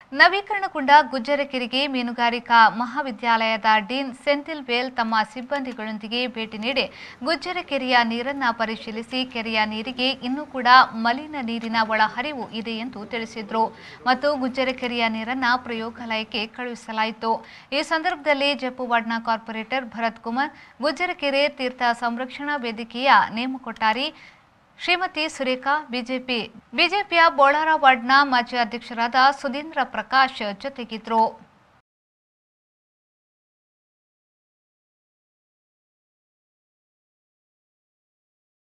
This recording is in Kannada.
ನವೀಕರಣಗೊಂಡ ಗುಜ್ಜರಕೆರೆಗೆ ಮೀನುಗಾರಿಕಾ ಮಹಾವಿದ್ಯಾಲಯದ ಡೀನ್ ಸೆಂಥಿಲ್ ವೇಲ್ ತಮ್ಮ ಸಿಬ್ಬಂದಿಗಳೊಂದಿಗೆ ಭೇಟಿ ನೀಡಿ ಗುಜ್ಜರಕೆರೆಯ ನೀರನ್ನ ಪರಿಶೀಲಿಸಿ ಕೆರೆಯ ನೀರಿಗೆ ಇನ್ನೂ ಕೂಡ ಮಲಿನ ನೀರಿನ ಒಳಹರಿವು ಇದೆ ಎಂದು ತಿಳಿಸಿದ್ರು ಮತ್ತು ಗುಜ್ಜರಕೆರೆಯ ನೀರನ್ನ ಪ್ರಯೋಗಾಲಯಕ್ಕೆ ಕಳುಹಿಸಲಾಯಿತು ಈ ಸಂದರ್ಭದಲ್ಲಿ ಜಪ್ಪುವಾಡ್ನ ಕಾರ್ಪೊರೇಟರ್ ಭರತ್ ಕುಮಾರ್ ಗುಜ್ಜರಕೆರೆ ತೀರ್ಥ ಸಂರಕ್ಷಣಾ ವೇದಿಕೆಯ ನೇಮಕೊಟ್ಟಾರಿ ಶ್ರೀಮತಿ ಸುರೇಖಾ ಬಿಜೆಪಿ ಬಿಜೆಪಿಯ ಬೋಳಾರ ವಾರ್ಡ್ನ ಮಾಜಿ ಅಧ್ಯಕ್ಷರಾದ ಸುಧೀಂದ್ರ ಪ್ರಕಾಶ್ ಜೊತೆಗಿದ್ರು